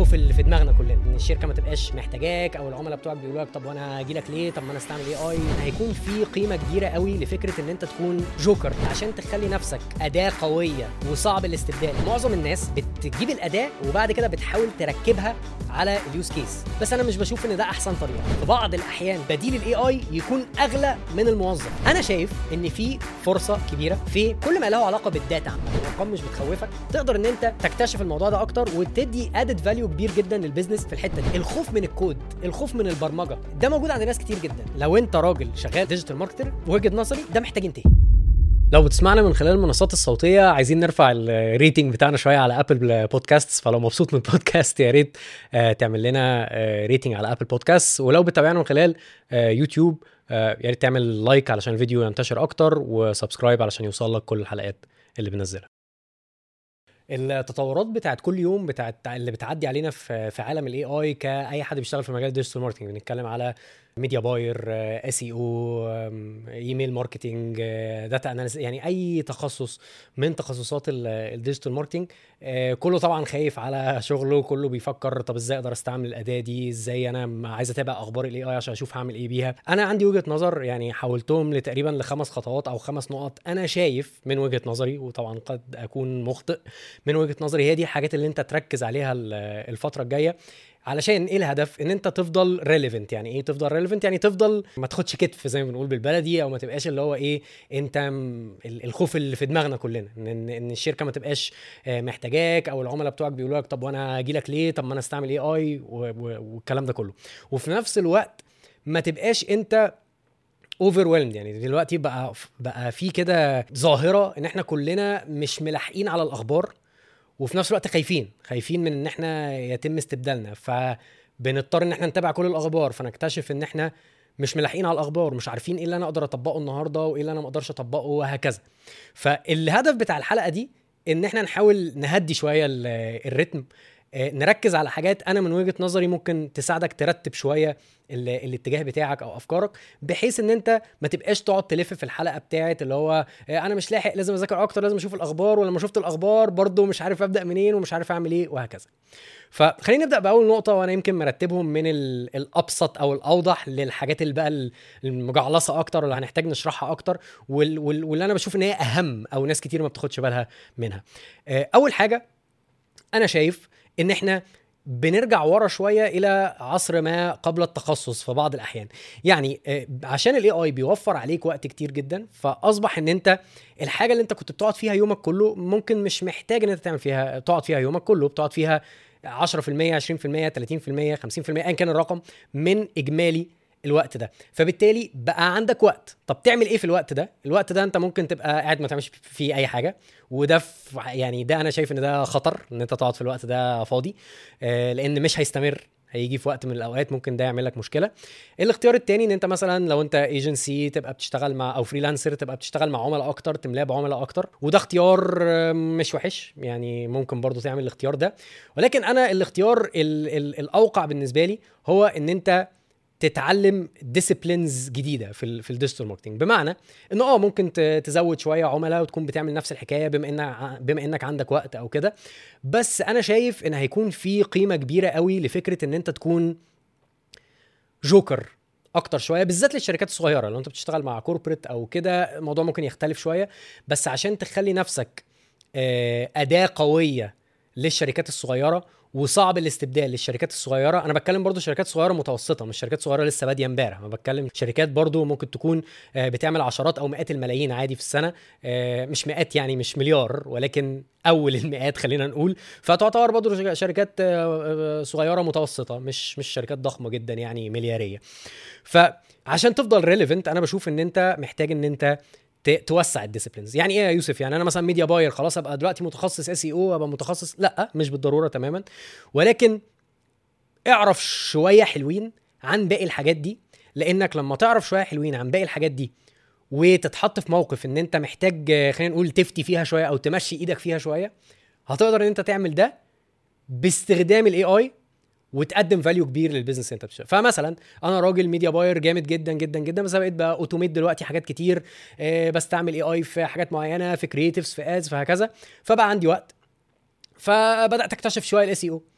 الخوف اللي في دماغنا كلنا ان الشركه ما تبقاش محتاجاك او العملاء بتوعك بيقولوا لك طب وانا هاجي لك ليه طب ما انا استعمل اي اي هيكون في قيمه كبيره قوي لفكره ان انت تكون جوكر عشان تخلي نفسك اداه قويه وصعب الاستبدال معظم الناس بتجيب الاداه وبعد كده بتحاول تركبها على اليوز كيس بس انا مش بشوف ان ده احسن طريقه في بعض الاحيان بديل الاي اي يكون اغلى من الموظف انا شايف ان في فرصه كبيره في كل ما له علاقه بالداتا عامه الارقام مش بتخوفك تقدر ان انت تكتشف الموضوع ده اكتر وتدي ادد فاليو كبير جدا للبيزنس في الحته دي الخوف من الكود الخوف من البرمجه ده موجود عند ناس كتير جدا لو انت راجل شغال ديجيتال ماركتر وجهه نظري ده محتاج ينتهي لو بتسمعنا من خلال المنصات الصوتيه عايزين نرفع الريتنج بتاعنا شويه على ابل بودكاست فلو مبسوط من البودكاست يا ريت آه، تعمل لنا ريتنج على ابل بودكاست ولو بتتابعنا من خلال آه، يوتيوب آه، يا ريت تعمل لايك علشان الفيديو ينتشر اكتر وسبسكرايب علشان يوصل لك كل الحلقات اللي بننزلها التطورات بتاعت كل يوم بتاعت اللي بتعدي علينا في في عالم الاي اي كاي حد بيشتغل في مجال الديجيتال ماركتنج بنتكلم على ميديا باير اس اي او ايميل ماركتنج داتا اناليسيس يعني اي تخصص من تخصصات الديجيتال ماركتنج آه، كله طبعا خايف على شغله كله بيفكر طب ازاي اقدر استعمل الاداه دي ازاي انا عايز اتابع اخبار الاي اي عشان اشوف هعمل ايه بيها انا عندي وجهه نظر يعني حولتهم لتقريبا لخمس خطوات او خمس نقط انا شايف من وجهه نظري وطبعا قد اكون مخطئ من وجهه نظري هي دي الحاجات اللي انت تركز عليها الفتره الجايه علشان ايه الهدف ان انت تفضل ريليفنت يعني ايه تفضل ريليفنت يعني تفضل ما تاخدش كتف زي ما بنقول بالبلدي او ما تبقاش اللي هو ايه انت م- ال- الخوف اللي في دماغنا كلنا ان ان الشركه ما تبقاش آه، محتاجاك او العملاء بتوعك بيقولوا لك طب وانا اجي لك ليه طب ما انا استعمل اي اي والكلام ده كله وفي نفس الوقت ما تبقاش انت اوفر يعني دلوقتي بقى بقى في كده ظاهره ان احنا كلنا مش ملاحقين على الاخبار وفي نفس الوقت خايفين خايفين من ان احنا يتم استبدالنا فبنضطر ان احنا نتابع كل الاخبار فنكتشف ان احنا مش ملاحقين على الاخبار مش عارفين ايه اللي انا اقدر اطبقه النهارده وايه اللي انا ما اقدرش اطبقه وهكذا فالهدف بتاع الحلقه دي ان احنا نحاول نهدي شويه ال- الريتم آه، نركز على حاجات انا من وجهه نظري ممكن تساعدك ترتب شويه ال- الاتجاه بتاعك او افكارك بحيث ان انت ما تبقاش تقعد تلف في الحلقه بتاعت اللي هو آه، انا مش لاحق لازم اذاكر اكتر لازم اشوف الاخبار ولما شفت الاخبار برضو مش عارف ابدا منين ومش عارف اعمل ايه وهكذا فخلينا نبدا باول نقطه وانا يمكن مرتبهم من ال- الابسط او الاوضح للحاجات اللي بقى ال- المجعلصه اكتر اللي هنحتاج نشرحها اكتر وال- وال- واللي انا بشوف ان هي اهم او ناس كتير ما بتاخدش بالها منها آه، اول حاجه انا شايف ان احنا بنرجع ورا شويه الى عصر ما قبل التخصص في بعض الاحيان يعني آه، عشان الاي اي بيوفر عليك وقت كتير جدا فاصبح ان انت الحاجه اللي انت كنت بتقعد فيها يومك كله ممكن مش محتاج ان انت تعمل فيها تقعد فيها يومك كله بتقعد فيها 10% 20% 30% 50% ايا كان الرقم من اجمالي الوقت ده فبالتالي بقى عندك وقت طب تعمل ايه في الوقت ده الوقت ده انت ممكن تبقى قاعد ما تعملش فيه اي حاجه وده في يعني ده انا شايف ان ده خطر ان انت تقعد في الوقت ده فاضي آه، لان مش هيستمر هيجي في وقت من الاوقات ممكن ده يعمل لك مشكله الاختيار التاني ان انت مثلا لو انت ايجنسي تبقى بتشتغل مع او فريلانسر تبقى بتشتغل مع عملاء اكتر تملاه بعملاء اكتر وده اختيار آه، مش وحش يعني ممكن برضو تعمل الاختيار ده ولكن انا الاختيار ال ال الاوقع بالنسبه لي هو ان انت تتعلم ديسيبلينز جديده في ال في الديجيتال ماركتنج بمعنى انه اه ممكن ت- تزود شويه عملاء وتكون بتعمل نفس الحكايه بما ان ع- بما انك عندك وقت او كده بس انا شايف ان هيكون في قيمه كبيره قوي لفكره ان انت تكون جوكر اكتر شويه بالذات للشركات الصغيره لو انت بتشتغل مع كوربريت او كده الموضوع ممكن يختلف شويه بس عشان تخلي نفسك آه، اداه قويه للشركات الصغيره وصعب الاستبدال للشركات الصغيره انا بتكلم برضو شركات صغيره متوسطه مش شركات صغيره لسه باديه امبارح انا بتكلم شركات برضو ممكن تكون آه، بتعمل عشرات او مئات الملايين عادي في السنه آه، مش مئات يعني مش مليار ولكن اول المئات خلينا نقول فتعتبر برضو شركات آه، آه، صغيره متوسطه مش مش شركات ضخمه جدا يعني ملياريه فعشان تفضل ريليفنت انا بشوف ان انت محتاج ان انت ت- توسع الديسيبلينز يعني ايه يا يوسف يعني انا مثلا ميديا باير خلاص ابقى دلوقتي متخصص اس اي او ابقى متخصص لا مش بالضروره تماما ولكن اعرف شويه حلوين عن باقي الحاجات دي لانك لما تعرف شويه حلوين عن باقي الحاجات دي وتتحط في موقف ان انت محتاج آه، خلينا نقول تفتي فيها شويه او تمشي ايدك فيها شويه هتقدر ان انت تعمل ده باستخدام الاي اي وتقدم فاليو كبير للبيزنس اللي انت بتشتغل فمثلا انا راجل ميديا باير جامد جدا جدا جدا بس أنا بقيت بقى اوتوميت دلوقتي حاجات كتير آه، بستعمل اي اي في حاجات معينه في كرييتيفز في ادز فهكذا فبقى عندي وقت فبدات اكتشف شويه الاس او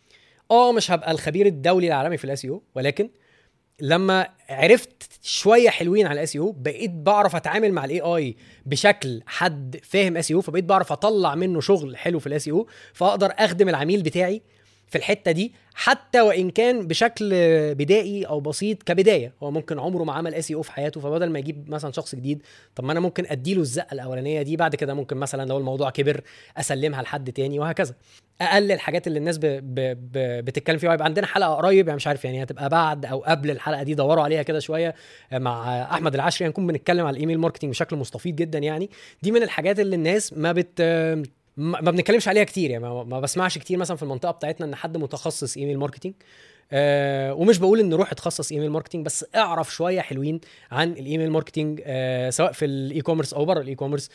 اه مش هبقى الخبير الدولي العالمي في الاس او ولكن لما عرفت شويه حلوين على الاس او بقيت بعرف اتعامل مع الاي اي بشكل حد فاهم اس او فبقيت بعرف اطلع منه شغل حلو في الاس او فاقدر اخدم العميل بتاعي في الحته دي حتى وان كان بشكل بدائي او بسيط كبدايه هو ممكن عمره ما عمل اس او في حياته فبدل ما يجيب مثلا شخص جديد طب ما انا ممكن اديله الزقه الاولانيه دي بعد كده ممكن مثلا لو الموضوع كبر اسلمها لحد تاني وهكذا اقل الحاجات اللي الناس ب... ب... ب... بتتكلم فيها ويبقى عندنا حلقه قريب يعني مش عارف يعني هتبقى بعد او قبل الحلقه دي دوروا عليها كده شويه مع احمد العشري هنكون بنتكلم على الايميل ماركتنج بشكل مستفيض جدا يعني دي من الحاجات اللي الناس ما بت ما بنتكلمش عليها كتير يعني ما بسمعش كتير مثلا في المنطقه بتاعتنا ان حد متخصص ايميل ماركتنج آه ومش بقول ان روح اتخصص ايميل ماركتنج بس اعرف شويه حلوين عن الايميل ماركتنج آه سواء في الاي كوميرس او بره الاي كوميرس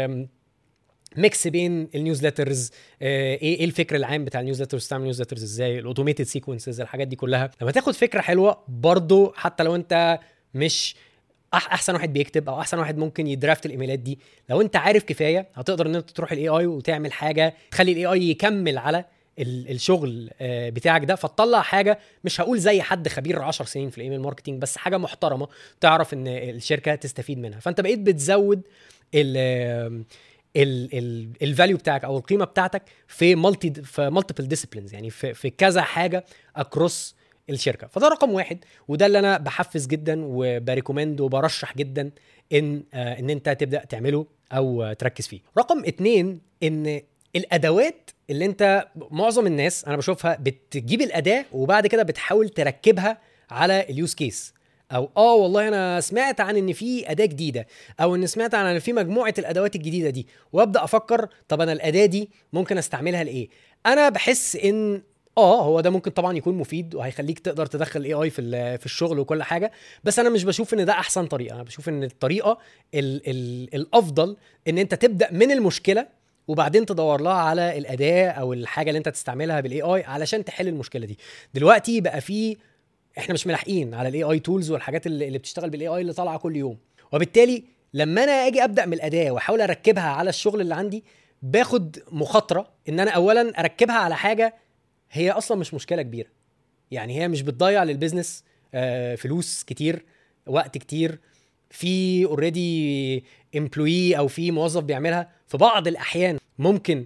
ميكس بين النيوزليترز آه ايه الفكر العام بتاع النيوزليترز تعمل نيوزليترز ازاي الاوتوميتد سيكونسز الحاجات دي كلها لما تاخد فكره حلوه برضو حتى لو انت مش احسن واحد بيكتب او احسن واحد ممكن يدرافت الايميلات دي لو انت عارف كفايه هتقدر ان انت تروح الاي اي وتعمل حاجه تخلي الاي اي يكمل على الشغل بتاعك ده فتطلع حاجه مش هقول زي حد خبير 10 سنين في الايميل ماركتنج بس حاجه محترمه تعرف ان الشركه تستفيد منها فانت بقيت بتزود ال الفاليو بتاعك او القيمه بتاعتك في مالتي في مالتيبل ديسيبلينز يعني في, في كذا حاجه اكروس الشركه فده رقم واحد وده اللي انا بحفز جدا وبريكومند وبرشح جدا ان آه ان انت تبدا تعمله او تركز فيه رقم اتنين ان الادوات اللي انت معظم الناس انا بشوفها بتجيب الاداه وبعد كده بتحاول تركبها على اليوز كيس او اه والله انا سمعت عن ان في اداه جديده او ان سمعت عن ان في مجموعه الادوات الجديده دي وابدا افكر طب انا الاداه دي ممكن استعملها لايه انا بحس ان اه هو ده ممكن طبعا يكون مفيد وهيخليك تقدر تدخل اي اي في في الشغل وكل حاجه بس انا مش بشوف ان ده احسن طريقه انا بشوف ان الطريقه ال ال الافضل ان انت تبدا من المشكله وبعدين تدور لها على الاداه او الحاجه اللي انت تستعملها بالاي اي علشان تحل المشكله دي دلوقتي بقى في احنا مش ملاحقين على الاي اي تولز والحاجات اللي, اللي بتشتغل بالاي اي اللي طالعه كل يوم وبالتالي لما انا اجي ابدا من الاداه واحاول اركبها على الشغل اللي عندي باخد مخاطره ان انا اولا اركبها على حاجه هي اصلا مش مشكله كبيره يعني هي مش بتضيع للبيزنس آه فلوس كتير وقت كتير في اوريدي امبلوي او في موظف بيعملها في بعض الاحيان ممكن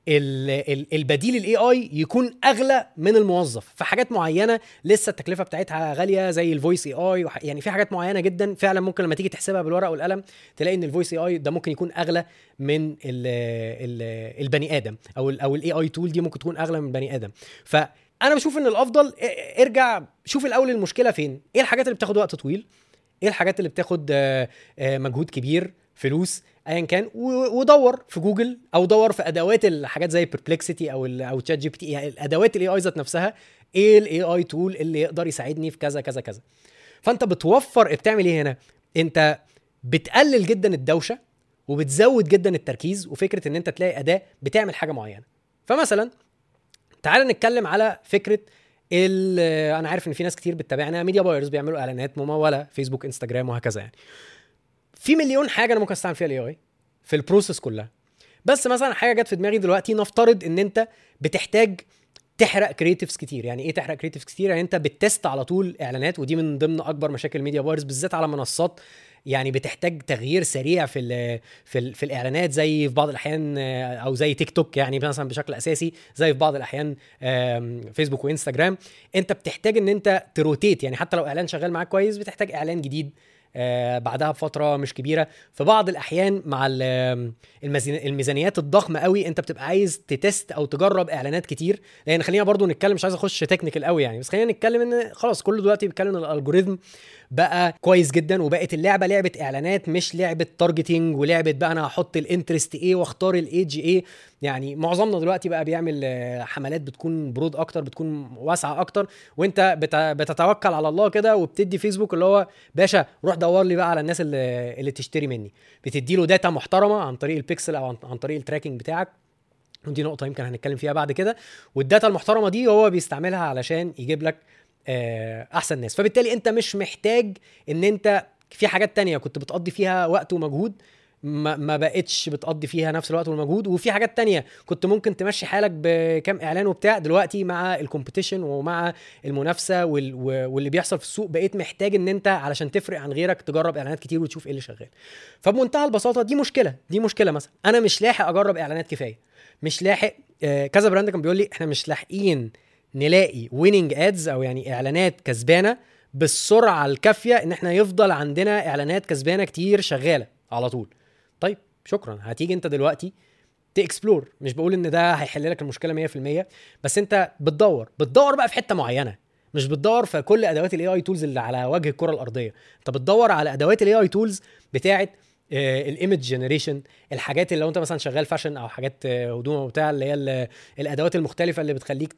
البديل الاي اي يكون اغلى من الموظف في حاجات معينه لسه التكلفه بتاعتها غاليه زي الفويس اي اي يعني في حاجات معينه جدا فعلا ممكن لما تيجي تحسبها بالورقه والقلم تلاقي ان الفويس اي اي ده ممكن يكون اغلى من ال ال البني ادم او ال او الاي اي تول دي ممكن تكون اغلى من البني ادم فانا بشوف ان الافضل ارجع شوف الاول المشكله فين ايه الحاجات اللي بتاخد وقت طويل ايه الحاجات اللي بتاخد مجهود كبير فلوس ايا كان ودور في جوجل او دور في ادوات الحاجات زي بيربلكسيتي او ال او تشات جي بي تي يعني الادوات الاي اي ذات نفسها ايه الاي اي تول اللي يقدر يساعدني في كذا كذا كذا فانت بتوفر بتعمل ايه هنا انت بتقلل جدا الدوشه وبتزود جدا التركيز وفكره ان انت تلاقي اداه بتعمل حاجه معينه فمثلا تعال نتكلم على فكره انا عارف ان في ناس كتير بتتابعنا ميديا بايرز بيعملوا اعلانات مموله فيسبوك انستجرام وهكذا يعني في مليون حاجه انا ممكن استعمل فيها الاي اي في البروسيس كلها بس مثلا حاجه جت في دماغي دلوقتي نفترض ان انت بتحتاج تحرق كريتيفز كتير يعني ايه تحرق كريتيفز كتير يعني انت بتست على طول اعلانات ودي من ضمن اكبر مشاكل الميديا بايرز بالذات على منصات يعني بتحتاج تغيير سريع في ال في, ال في الاعلانات زي في بعض الاحيان او زي تيك توك يعني مثلا بشكل اساسي زي في بعض الاحيان فيسبوك وانستجرام انت بتحتاج ان انت تروتيت يعني حتى لو اعلان شغال معاك كويس بتحتاج اعلان جديد آه بعدها بفتره مش كبيره في بعض الاحيان مع الميزانيات الضخمه قوي انت بتبقى عايز تتست او تجرب اعلانات كتير لان خلينا برضو نتكلم مش عايز اخش تكنيكال قوي يعني بس خلينا نتكلم ان خلاص كله دلوقتي بيتكلم ان الالجوريزم بقى كويس جدا وبقت اللعبه لعبه اعلانات مش لعبه تارجتنج ولعبه بقى انا هحط الانترست ايه واختار الايدج ايه يعني معظمنا دلوقتي بقى بيعمل حملات بتكون برود اكتر بتكون واسعه اكتر وانت بتتوكل على الله كده وبتدي فيسبوك اللي هو باشا روح دور لي بقى على الناس اللي, اللي تشتري مني بتدي له داتا محترمه عن طريق البيكسل او عن طريق التراكنج بتاعك ودي نقطه يمكن هنتكلم فيها بعد كده والداتا المحترمه دي هو بيستعملها علشان يجيب لك احسن ناس فبالتالي انت مش محتاج ان انت في حاجات تانية كنت بتقضي فيها وقت ومجهود ما, ما بقتش بتقضي فيها نفس الوقت والمجهود وفي حاجات تانية كنت ممكن تمشي حالك بكام اعلان وبتاع دلوقتي مع الكومبيتيشن ومع المنافسه وال... واللي بيحصل في السوق بقيت محتاج ان انت علشان تفرق عن غيرك تجرب اعلانات كتير وتشوف ايه اللي شغال فبمنتهى البساطه دي مشكله دي مشكله مثلا انا مش لاحق اجرب اعلانات كفايه مش لاحق آه كذا براند كان بيقول لي احنا مش لاحقين نلاقي ويننج ادز او يعني اعلانات كسبانه بالسرعه الكافيه ان احنا يفضل عندنا اعلانات كسبانه كتير شغاله على طول طيب شكرا هتيجي انت دلوقتي تاكسبلور مش بقول ان ده هيحل لك المشكله 100% بس انت بتدور بتدور بقى في حته معينه مش بتدور في كل ادوات الاي اي تولز اللي على وجه الكره الارضيه انت بتدور على ادوات الاي اي تولز بتاعه الايمج جنريشن الحاجات اللي لو انت مثلا شغال فاشن او حاجات آه، هدوم او بتاع اللي هي الادوات المختلفه اللي بتخليك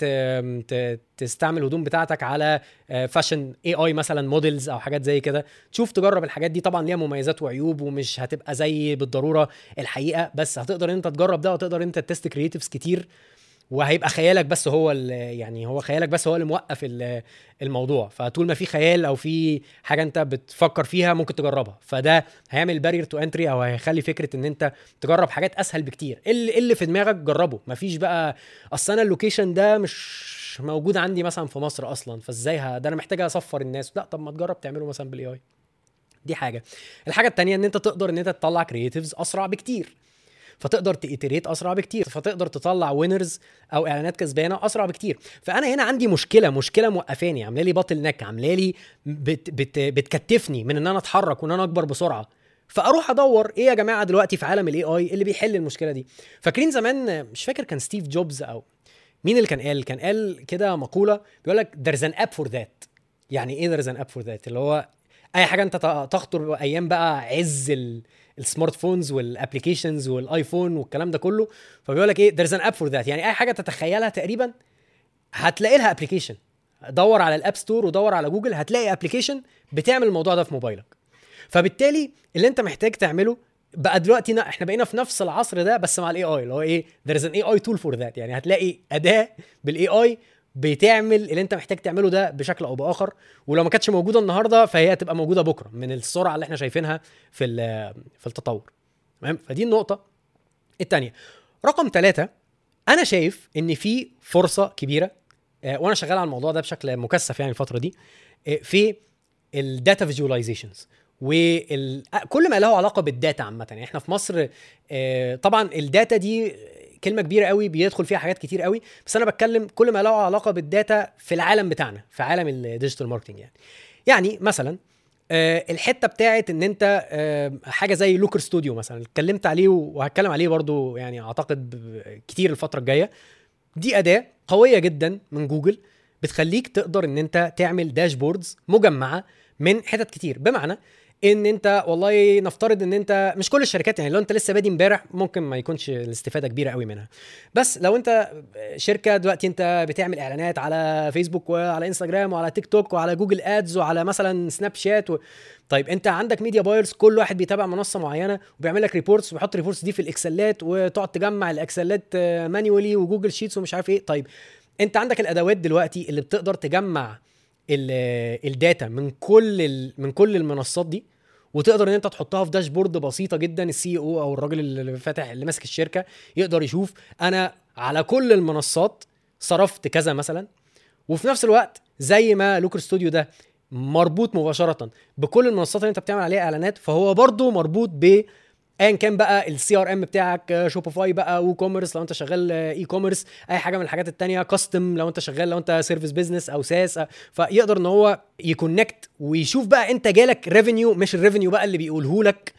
تستعمل الهدوم بتاعتك على فاشن اي اي مثلا موديلز او حاجات زي كده تشوف تجرب الحاجات دي طبعا ليها مميزات وعيوب ومش هتبقى زي بالضروره الحقيقه بس هتقدر انت تجرب ده وتقدر انت تست كرييتيفز كتير وهيبقى خيالك بس هو يعني هو خيالك بس هو اللي موقف الموضوع فطول ما في خيال او في حاجه انت بتفكر فيها ممكن تجربها فده هيعمل بارير تو انتري او هيخلي فكره ان انت تجرب حاجات اسهل بكتير اللي, اللي في دماغك جربه مفيش بقى اصل انا اللوكيشن ده مش موجود عندي مثلا في مصر اصلا فازاي ده انا محتاج اصفر الناس لا طب ما تجرب تعمله مثلا بالاي اي دي حاجه الحاجه الثانيه ان انت تقدر ان انت تطلع كرييتيفز اسرع بكتير فتقدر تيتريت اسرع بكتير فتقدر تطلع وينرز او اعلانات كسبانه اسرع بكتير فانا هنا عندي مشكله مشكله موقفاني عامله لي باطل نك عامله لي بت بت بتكتفني من ان انا اتحرك وان انا اكبر بسرعه فاروح ادور ايه يا جماعه دلوقتي في عالم الاي اي اللي بيحل المشكله دي فاكرين زمان مش فاكر كان ستيف جوبز او مين اللي كان قال كان قال كده مقوله بيقول لك there's an app for that يعني ايه there's an app for that اللي هو اي حاجه انت تخطر ايام بقى عز ال السمارت فونز والابلكيشنز والايفون والكلام ده كله فبيقول لك ايه there's an app for that يعني اي حاجه تتخيلها تقريبا هتلاقي لها ابلكيشن دور على الاب ستور ودور على جوجل هتلاقي ابلكيشن بتعمل الموضوع ده في موبايلك فبالتالي اللي انت محتاج تعمله بقى دلوقتي احنا بقينا في نفس العصر ده بس مع الاي اي اللي هو ايه there is an AI tool for that يعني هتلاقي اداه بالاي اي بتعمل اللي انت محتاج تعمله ده بشكل او باخر ولو ما كانتش موجوده النهارده فهي هتبقى موجوده بكره من السرعه اللي احنا شايفينها في في التطور تمام فدي النقطه الثانيه رقم ثلاثة انا شايف ان في فرصه كبيره آه، وانا شغال على الموضوع ده بشكل مكثف يعني الفتره دي آه، في الداتا فيجواليزيشنز وكل ما له علاقه بالداتا عامه يعني احنا في مصر آه، طبعا الداتا دي كلمه كبيره قوي بيدخل فيها حاجات كتير قوي بس انا بتكلم كل ما له علاقه بالداتا في العالم بتاعنا في عالم الديجيتال ماركتنج يعني يعني مثلا آه الحته بتاعت ان انت آه حاجه زي لوكر ستوديو مثلا اتكلمت عليه وهتكلم عليه برضو يعني اعتقد كتير الفتره الجايه دي اداه قويه جدا من جوجل بتخليك تقدر ان انت تعمل داشبوردز مجمعه من حتت كتير بمعنى ان انت والله نفترض ان انت مش كل الشركات يعني لو انت لسه بادي امبارح ممكن ما يكونش الاستفاده كبيره قوي منها بس لو انت شركه دلوقتي انت بتعمل اعلانات على فيسبوك وعلى انستجرام وعلى تيك توك وعلى جوجل ادز وعلى مثلا سناب شات و... طيب انت عندك ميديا بايرز كل واحد بيتابع منصه معينه وبيعمل لك ريبورتس وبيحط ريبورتس دي في الاكسلات وتقعد تجمع الاكسلات مانيولي وجوجل شيتس ومش عارف ايه طيب انت عندك الادوات دلوقتي اللي بتقدر تجمع الداتا من كل من كل المنصات دي وتقدر ان انت تحطها في داشبورد بسيطه جدا السي او e او الراجل اللي فاتح اللي ماسك الشركه يقدر يشوف انا على كل المنصات صرفت كذا مثلا وفي نفس الوقت زي ما لوكر ستوديو ده مربوط مباشره بكل المنصات اللي انت بتعمل عليها اعلانات فهو برضه مربوط ب ايا كان بقى السي ار ام بتاعك شوبيفاي بقى و كوميرس لو انت شغال اي كوميرس اي حاجه من الحاجات التانية كاستم لو انت شغال لو انت سيرفيس بزنس او ساس فيقدر ان هو يكونكت ويشوف بقى انت جالك ريفينيو مش الريفينيو بقى اللي بيقوله لك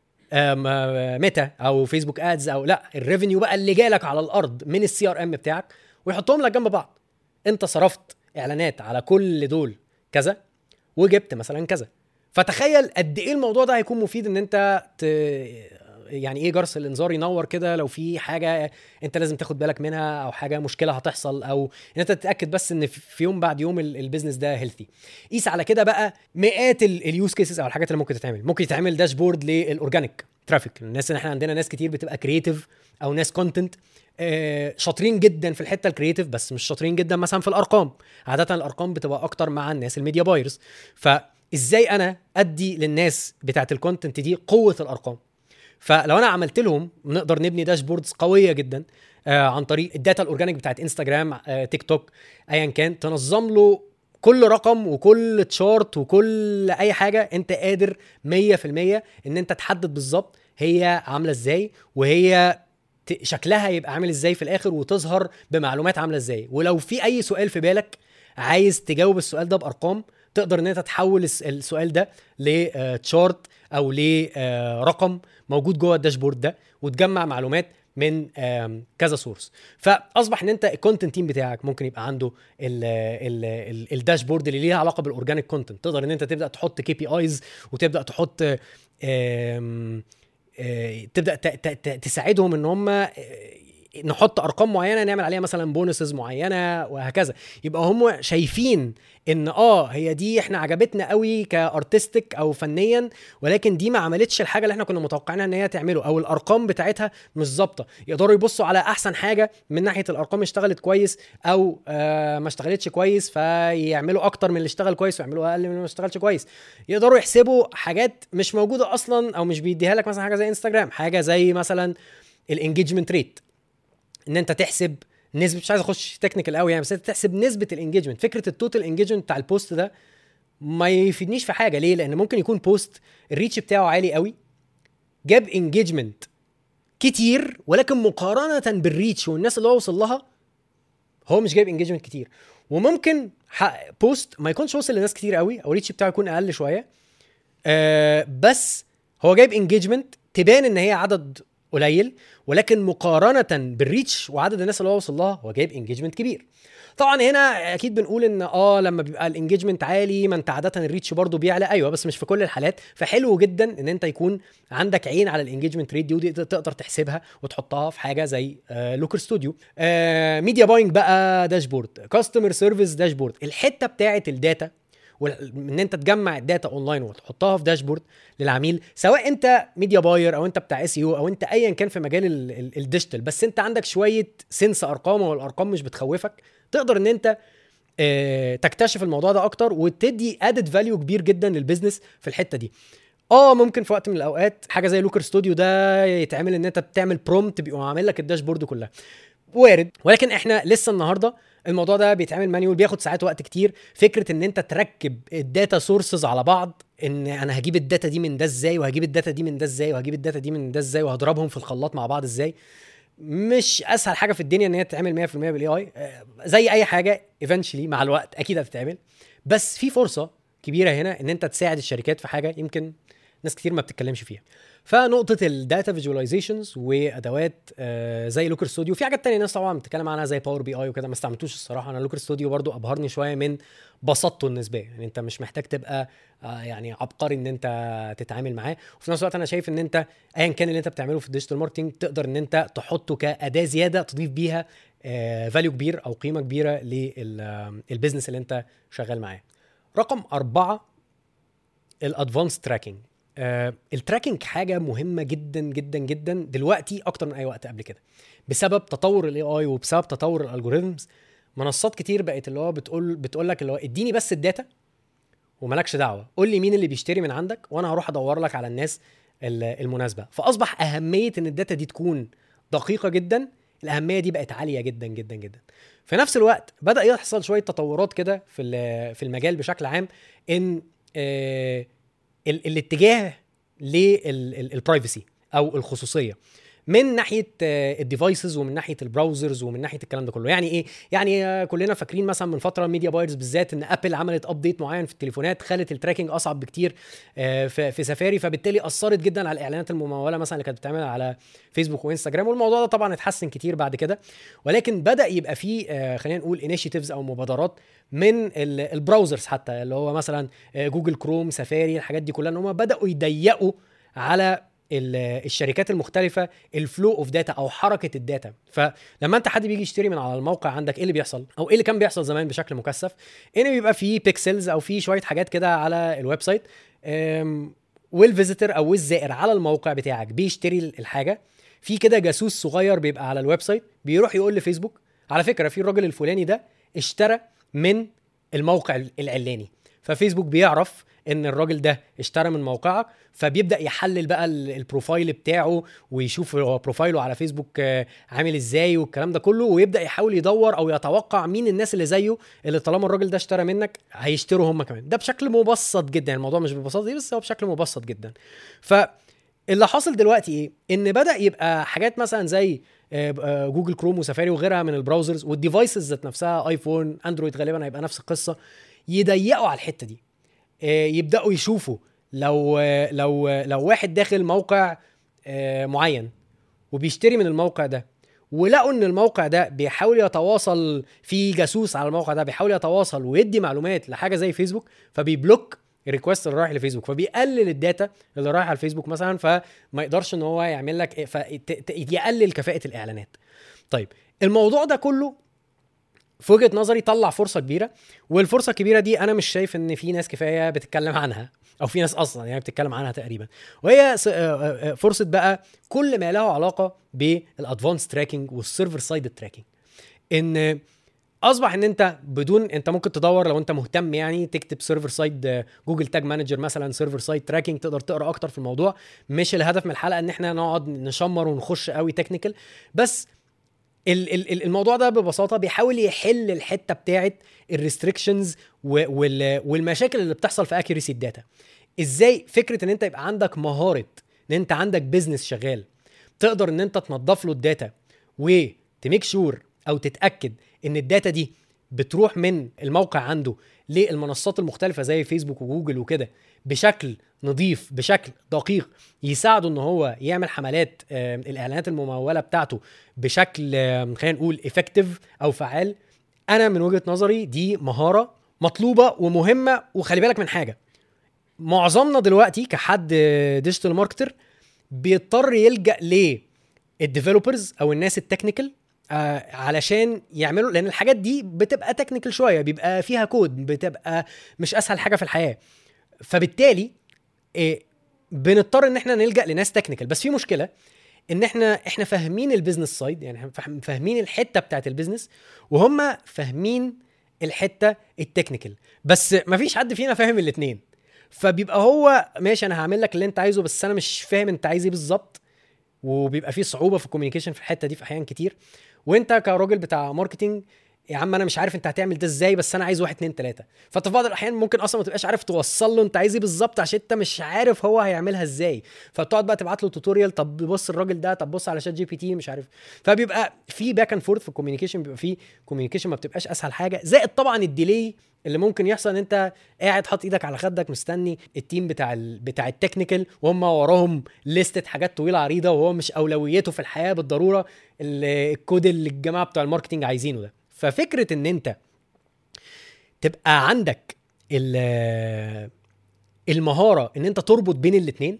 ميتا او فيسبوك ادز او لا الريفينيو بقى اللي جالك على الارض من السي ار ام بتاعك ويحطهم لك جنب بعض انت صرفت اعلانات على كل دول كذا وجبت مثلا كذا فتخيل قد ايه الموضوع ده هيكون مفيد ان انت ت... يعني ايه جرس الانذار ينور كده لو في حاجه انت لازم تاخد بالك منها او حاجه مشكله هتحصل او ان انت تتاكد بس ان في يوم بعد يوم البيزنس ده هيلثي قيس على كده بقى مئات اليوز كيسز او الحاجات اللي ممكن تتعمل ممكن يتعمل داشبورد للاورجانيك ترافيك الناس اللي احنا عندنا ناس كتير بتبقى كرييتيف او ناس كونتنت آه شاطرين جدا في الحته الكرييتيف بس مش شاطرين جدا مثلا في الارقام عاده الارقام بتبقى اكتر مع الناس الميديا بايرز ف ازاي انا ادي للناس بتاعت الكونتنت دي قوه الارقام فلو انا عملت لهم نقدر نبني داشبوردز قويه جدا آه عن طريق الداتا الاورجانيك بتاعت انستجرام آه تيك توك ايا كان تنظم له كل رقم وكل تشارت وكل اي حاجه انت قادر 100% ان انت تحدد بالظبط هي عامله ازاي وهي شكلها يبقى عامل ازاي في الاخر وتظهر بمعلومات عامله ازاي ولو في اي سؤال في بالك عايز تجاوب السؤال ده بارقام تقدر ان انت تحول السؤال ده لتشارت او لرقم موجود جوه الداشبورد ده وتجمع معلومات من كذا سورس فاصبح ان انت الكونتنت تيم بتاعك ممكن يبقى عنده الداشبورد اللي ليها علاقه بالاورجانيك كونتنت تقدر ان انت تبدا تحط كي بي ايز وتبدا تحط تبدا تساعدهم ان هم نحط ارقام معينه نعمل عليها مثلا بونسز معينه وهكذا يبقى هم شايفين ان اه هي دي احنا عجبتنا قوي كارتستيك او فنيا ولكن دي ما عملتش الحاجه اللي احنا كنا متوقعينها ان هي تعمله او الارقام بتاعتها مش ظابطه يقدروا يبصوا على احسن حاجه من ناحيه الارقام اشتغلت كويس او آه ما اشتغلتش كويس فيعملوا اكتر من اللي اشتغل كويس ويعملوا اقل من اللي ما اشتغلش كويس يقدروا يحسبوا حاجات مش موجوده اصلا او مش بيديها لك مثلا حاجه زي انستجرام حاجه زي مثلا الانجيجمنت ريت ان انت تحسب نسبه مش عايز اخش تكنيكال قوي يعني بس انت تحسب نسبه الانجيجمنت فكره التوتال انجيجمنت بتاع البوست ده ما يفيدنيش في حاجه ليه لان ممكن يكون بوست الريتش بتاعه عالي قوي جاب انجيجمنت كتير ولكن مقارنه بالريتش والناس اللي هو وصل لها هو مش جايب انجيجمنت كتير وممكن بوست ما يكونش وصل لناس كتير قوي او الريتش بتاعه يكون اقل شويه آه بس هو جايب انجيجمنت تبان ان هي عدد قليل ولكن مقارنه بالريتش وعدد الناس اللي هو وصل لها هو جايب انجيجمنت كبير طبعا هنا اكيد بنقول ان اه لما بيبقى الانجيجمنت عالي ما انت عاده الريتش برضو بيعلى ايوه بس مش في كل الحالات فحلو جدا ان انت يكون عندك عين على الانجيجمنت ريت دي ودي تقدر تحسبها وتحطها في حاجه زي آه لوكر ستوديو آه ميديا باينج بقى داشبورد كاستمر سيرفيس داشبورد الحته بتاعه الداتا وان انت تجمع الداتا اونلاين وتحطها في داشبورد للعميل سواء انت ميديا باير او انت بتاع اس يو او انت ايا كان في مجال الديجيتال بس انت عندك شويه سنس ارقام والارقام مش بتخوفك تقدر ان انت اه تكتشف الموضوع ده اكتر وتدي ادد فاليو كبير جدا للبيزنس في الحته دي اه ممكن في وقت من الاوقات حاجه زي لوكر ستوديو ده يتعمل ان انت بتعمل برومت بيبقوا عامل لك الداشبورد كلها وارد ولكن احنا لسه النهارده الموضوع ده بيتعمل مانيول بياخد ساعات وقت كتير فكره ان انت تركب الداتا سورسز على بعض ان انا هجيب الداتا دي من ده ازاي وهجيب الداتا دي من ده ازاي وهجيب الداتا دي من ده ازاي وهضربهم في الخلاط مع بعض ازاي مش اسهل حاجه في الدنيا ان هي تتعمل 100% بالاي اي زي اي حاجه ايفنشلي مع الوقت اكيد هتتعمل بس في فرصه كبيره هنا ان انت تساعد الشركات في حاجه يمكن ناس كتير ما بتتكلمش فيها فنقطه الداتا فيجواليزيشنز وادوات آه زي لوكر ستوديو في حاجات تانية ناس طبعا بتتكلم عنها زي باور بي اي وكده ما استعملتوش الصراحه انا لوكر ستوديو برضو ابهرني شويه من بساطته النسبيه يعني انت مش محتاج تبقى آه يعني عبقري ان انت تتعامل معاه وفي نفس الوقت انا شايف ان انت ايا كان اللي انت بتعمله في الديجيتال ماركتنج تقدر ان انت تحطه كاداه زياده تضيف بيها فاليو آه كبير او قيمه كبيره للبيزنس اللي انت شغال معاه رقم أربعة الادفانس تراكنج آه التراكنج حاجه مهمه جدا جدا جدا دلوقتي اكتر من اي وقت قبل كده بسبب تطور الاي اي وبسبب تطور الالجوريزمز منصات كتير بقت اللي هو بتقول بتقول لك اللي هو اديني بس الداتا ومالكش دعوه قول لي مين اللي بيشتري من عندك وانا هروح ادور لك على الناس المناسبه فاصبح اهميه ان الداتا دي تكون دقيقه جدا الاهميه دي بقت عاليه جدا جدا جدا في نفس الوقت بدا يحصل شويه تطورات كده في في المجال بشكل عام ان آه الاتجاه للبرايفسي او الخصوصيه من ناحيه الديفايسز ومن ناحيه البراوزرز ومن ناحيه الكلام ده كله يعني ايه يعني كلنا فاكرين مثلا من فتره ميديا بايرز بالذات ان ابل عملت ابديت معين في التليفونات خلت التراكنج اصعب بكتير في سفاري فبالتالي اثرت جدا على الاعلانات المموله مثلا اللي كانت بتتعمل على فيسبوك وانستجرام والموضوع ده طبعا اتحسن كتير بعد كده ولكن بدا يبقى فيه خلينا نقول انيشيتيفز او مبادرات من البراوزرز حتى اللي هو مثلا جوجل كروم سفاري الحاجات دي كلها ان هم بداوا يضيقوا على الشركات المختلفه الفلو اوف داتا او حركه الداتا فلما انت حد بيجي يشتري من على الموقع عندك ايه اللي بيحصل او ايه اللي كان بيحصل زمان بشكل مكثف ان بيبقى فيه بيكسلز او فيه شويه حاجات كده على الويب سايت والفيزيتور او والزائر على الموقع بتاعك بيشتري الحاجه في كده جاسوس صغير بيبقى على الويب سايت بيروح يقول لفيسبوك على فكره في الراجل الفلاني ده اشترى من الموقع العلاني ففيسبوك بيعرف ان الراجل ده اشترى من موقعك فبيبدا يحلل بقى ال- البروفايل بتاعه ويشوف هو بروفايله على فيسبوك آه، عامل ازاي والكلام ده كله ويبدا يحاول يدور او يتوقع مين الناس اللي زيه اللي طالما الراجل ده اشترى منك هيشتروا هم كمان ده بشكل مبسط جدا الموضوع مش بالبساطه دي بس هو بشكل مبسط جدا ف اللي حاصل دلوقتي ايه ان بدا يبقى حاجات مثلا زي آه، آه، جوجل كروم وسفاري وغيرها من البراوزرز والديفايسز ذات نفسها ايفون اندرويد غالبا هيبقى نفس القصه يضيقوا على الحته دي آه، يبداوا يشوفوا لو آه، لو آه، لو واحد داخل موقع آه، معين وبيشتري من الموقع ده ولقوا ان الموقع ده بيحاول يتواصل في جاسوس على الموقع ده بيحاول يتواصل ويدي معلومات لحاجه زي فيسبوك فبيبلوك الريكوست اللي رايح لفيسبوك فبيقلل الداتا اللي رايح على الفيسبوك مثلا فما يقدرش ان هو يعمل لك إيه، فت- ت- يقلل كفاءه الاعلانات طيب الموضوع ده كله في وجهه نظري طلع فرصه كبيره والفرصه الكبيره دي انا مش شايف ان في ناس كفايه بتتكلم عنها او في ناس اصلا يعني بتتكلم عنها تقريبا وهي س- آه، آه، فرصه بقى كل ما له علاقه بالادفانس تراكنج والسيرفر سايد تراكنج ان اصبح ان انت بدون انت ممكن تدور لو انت مهتم يعني تكتب سيرفر سايد جوجل تاج مانجر مثلا سيرفر سايد تراكنج تقدر تقرا اكتر في الموضوع مش الهدف من الحلقه ان احنا نقعد نشمر ونخش قوي تكنيكال بس ال- ال- ال- الموضوع ده ببساطه بيحاول يحل الحته بتاعه الريستريكشنز والمشاكل اللي بتحصل في اكيرسي الداتا ازاي فكره ان انت يبقى عندك مهاره ان انت عندك بيزنس شغال تقدر ان انت تنظف له الداتا وتميك شور او تتاكد ان الداتا دي بتروح من الموقع عنده للمنصات المختلفه زي فيسبوك وجوجل وكده بشكل نظيف بشكل دقيق يساعده ان هو يعمل حملات آه، الاعلانات المموله بتاعته بشكل آه، خلينا نقول افكتيف او فعال انا من وجهه نظري دي مهاره مطلوبه ومهمه وخلي بالك من حاجه معظمنا دلوقتي كحد ديجيتال ماركتر بيضطر يلجا للديفلوبرز او الناس التكنيكال آه علشان يعملوا لان الحاجات دي بتبقى تكنيكال شويه بيبقى فيها كود بتبقى مش اسهل حاجه في الحياه فبالتالي إيه بنضطر ان احنا نلجا لناس تكنيكال بس في مشكله ان احنا احنا فاهمين البيزنس سايد يعني إحنا فاهم- فاهمين الحته بتاعت البيزنس وهم فاهمين الحته التكنيكال بس مفيش حد فينا فاهم الاثنين فبيبقى هو ماشي انا هعمل لك اللي انت عايزه بس انا مش فاهم انت عايز ايه بالظبط وبيبقى في صعوبه في الكوميونيكيشن في الحته دي في احيان كتير وانت كراجل بتاع ماركتينج يا عم انا مش عارف انت هتعمل ده ازاي بس انا عايز واحد اتنين تلاته فانت في بعض الاحيان ممكن اصلا ما تبقاش عارف توصل له انت عايز ايه بالظبط عشان انت مش عارف هو هيعملها ازاي فبتقعد بقى تبعت له توتوريال طب بص الراجل ده طب بص على شات جي بي تي مش عارف فبيبقى في باك اند فورث في الكوميونيكيشن بيبقى في كوميونيكيشن ما بتبقاش اسهل حاجه زائد طبعا الديلي اللي ممكن يحصل ان انت قاعد حاطط ايدك على خدك مستني التيم بتاع ال... بتاع التكنيكال وهم وراهم لستة حاجات طويله عريضه وهو مش اولويته في الحياه بالضروره ال- الكود اللي الجماعه بتوع الماركتنج عايزينه ده ففكره ان انت تبقى عندك ال- المهاره ان انت تربط بين الاثنين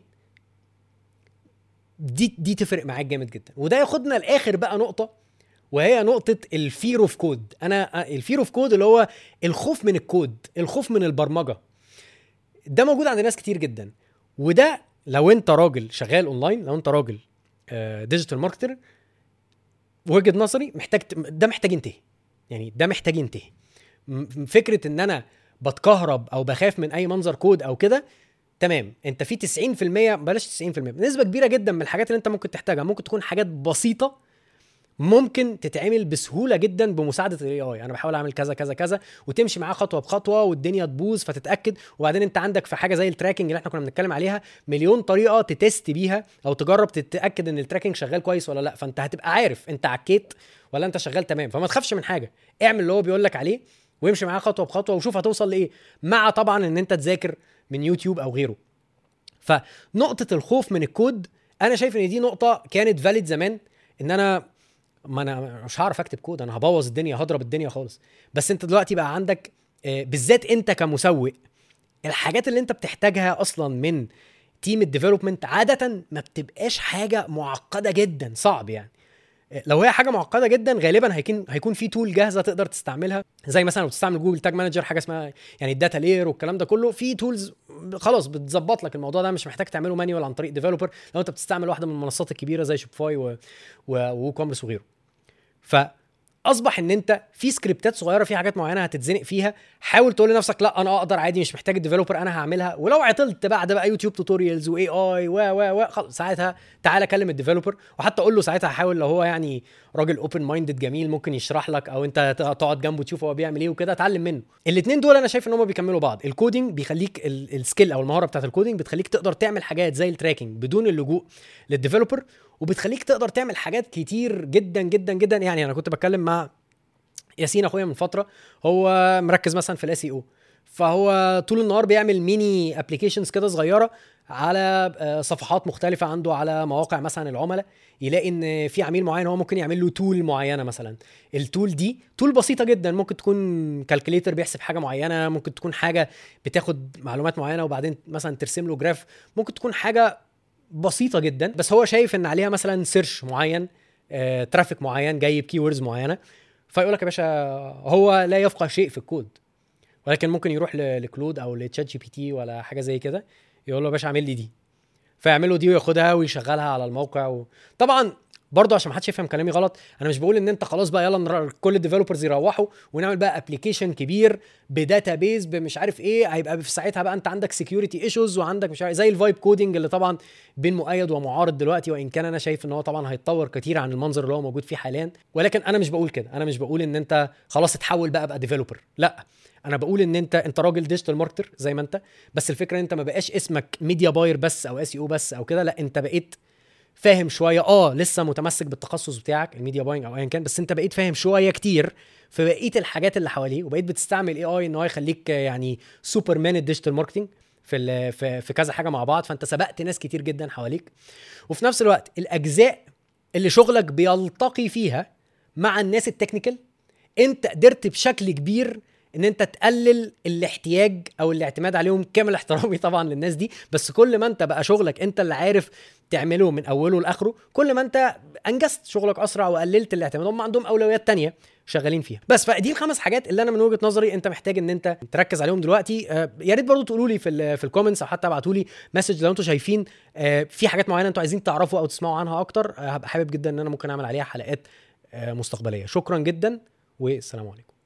دي دي تفرق معاك جامد جدا وده ياخدنا لاخر بقى نقطه وهي نقطه الفير اوف كود انا الفير اوف كود اللي هو الخوف من الكود الخوف من البرمجه ده موجود عند ناس كتير جدا وده لو انت راجل شغال اونلاين لو انت راجل ديجيتال ماركتر وجهه نظري محتاج ت- ده محتاج ينتهي يعني ده محتاج ينتهي م- فكره ان انا بتكهرب او بخاف من اي منظر كود او كده تمام انت في 90% بلاش 90% نسبه كبيره جدا من الحاجات اللي انت ممكن تحتاجها ممكن تكون حاجات بسيطه ممكن تتعمل بسهوله جدا بمساعده الاي اي انا بحاول اعمل كذا كذا كذا وتمشي معاه خطوه بخطوه والدنيا تبوظ فتتاكد وبعدين انت عندك في حاجه زي التراكنج اللي احنا كنا بنتكلم عليها مليون طريقه تتست بيها او تجرب تتاكد ان التراكنج شغال كويس ولا لا فانت هتبقى عارف انت عكيت ولا انت شغال تمام فما تخافش من حاجه اعمل اللي هو بيقول لك عليه وامشي معاه خطوه بخطوه وشوف هتوصل لايه مع طبعا ان انت تذاكر من يوتيوب او غيره فنقطه الخوف من الكود انا شايف ان دي نقطه كانت فاليد زمان ان انا ما انا مش هعرف اكتب كود انا هبوظ الدنيا هضرب الدنيا خالص بس انت دلوقتي بقى عندك آه، بالذات انت كمسوق الحاجات اللي انت بتحتاجها اصلا من تيم الديفلوبمنت عاده ما بتبقاش حاجه معقده جدا صعب يعني آه، لو هي حاجه معقده جدا غالبا هيكون هيكون في تول جاهزه تقدر تستعملها زي مثلا لو بتستعمل جوجل تاج مانجر حاجه اسمها يعني الداتا لير والكلام ده كله في تولز خلاص بتظبط لك الموضوع ده مش محتاج تعمله مانيوال عن طريق ديفلوبر لو انت بتستعمل واحده من المنصات الكبيره زي شوبفاي و... و... وكوميرس وغيره ف اصبح ان انت في سكريبتات صغيره في حاجات معينه هتتزنق فيها حاول تقول لنفسك لا انا اقدر عادي مش محتاج الديفلوبر انا هعملها ولو عطلت بعد بقى يوتيوب توتوريالز واي اي و و و خلاص ساعتها تعالى كلم الديفلوبر وحتى اقول له ساعتها حاول لو هو يعني راجل اوبن مايندد جميل ممكن يشرح لك او انت تقعد جنبه تشوف هو بيعمل ايه وكده اتعلم منه الاثنين دول انا شايف ان هم بيكملوا بعض الكودينج بيخليك السكيل او المهاره بتاعت الكودينج بتخليك تقدر تعمل حاجات زي التراكنج بدون اللجوء للديفلوبر وبتخليك تقدر تعمل حاجات كتير جدا جدا جدا يعني انا كنت بتكلم مع ياسين اخويا من فتره هو مركز مثلا في الاس او فهو طول النهار بيعمل ميني ابلكيشنز كده صغيره على آه، صفحات مختلفه عنده على مواقع مثلا العملاء يلاقي ان في عميل معين هو ممكن يعمل له تول معينه مثلا التول دي تول بسيطه جدا ممكن تكون كالكوليتر بيحسب حاجه معينه ممكن تكون حاجه بتاخد معلومات معينه وبعدين مثلا ترسم له جراف ممكن تكون حاجه بسيطه جدا بس هو شايف ان عليها مثلا سيرش معين آه، ترافيك معين جايب كي معينه فيقول لك يا باشا هو لا يفقه شيء في الكود ولكن ممكن يروح لكلود او لتشات جي بي تي ولا حاجه زي كده يقول له يا باشا اعمل لي دي فيعمل له دي وياخدها ويشغلها على الموقع و... طبعا برضه عشان ما حدش يفهم كلامي غلط انا مش بقول ان انت خلاص بقى يلا كل الديفلوبرز يروحوا ونعمل بقى ابلكيشن كبير بداتا بيز بمش عارف ايه هيبقى في ساعتها بقى انت عندك سكيورتي ايشوز وعندك مش عارف زي الفايب كودنج اللي طبعا بين مؤيد ومعارض دلوقتي وان كان انا شايف ان هو طبعا هيتطور كتير عن المنظر اللي هو موجود فيه حاليا ولكن انا مش بقول كده انا مش بقول ان انت خلاص اتحول بقى بقى ديفلوبر لا انا بقول ان انت انت راجل ديجيتال ماركتر زي ما انت بس الفكره ان انت ما بقاش اسمك ميديا باير بس او اس او بس او كده لا انت بقيت فاهم شويه اه لسه متمسك بالتخصص بتاعك الميديا باينج او ايا كان بس انت بقيت فاهم شويه كتير في بقيه الحاجات اللي حواليه وبقيت بتستعمل اي اي ان هو يخليك يعني سوبر مان الديجيتال ماركتنج في في في كذا حاجه مع بعض فانت سبقت ناس كتير جدا حواليك وفي نفس الوقت الاجزاء اللي شغلك بيلتقي فيها مع الناس التكنيكال انت قدرت بشكل كبير ان انت تقلل الاحتياج او الاعتماد عليهم كامل احترامي طبعا للناس دي بس كل ما انت بقى شغلك انت اللي عارف تعمله من اوله لاخره كل ما انت انجزت شغلك اسرع وقللت الاعتماد هم عندهم اولويات تانية شغالين فيها بس فدي الخمس حاجات اللي انا من وجهه نظري انت محتاج ان انت تركز عليهم دلوقتي آه يا ريت برضه تقولوا لي في في الكومنتس او حتى ابعتوا لي مسج لو انتم شايفين آه في حاجات معينه انتم عايزين تعرفوا او تسمعوا عنها اكتر آه هبقى حابب جدا ان انا ممكن اعمل عليها حلقات آه مستقبليه شكرا جدا والسلام عليكم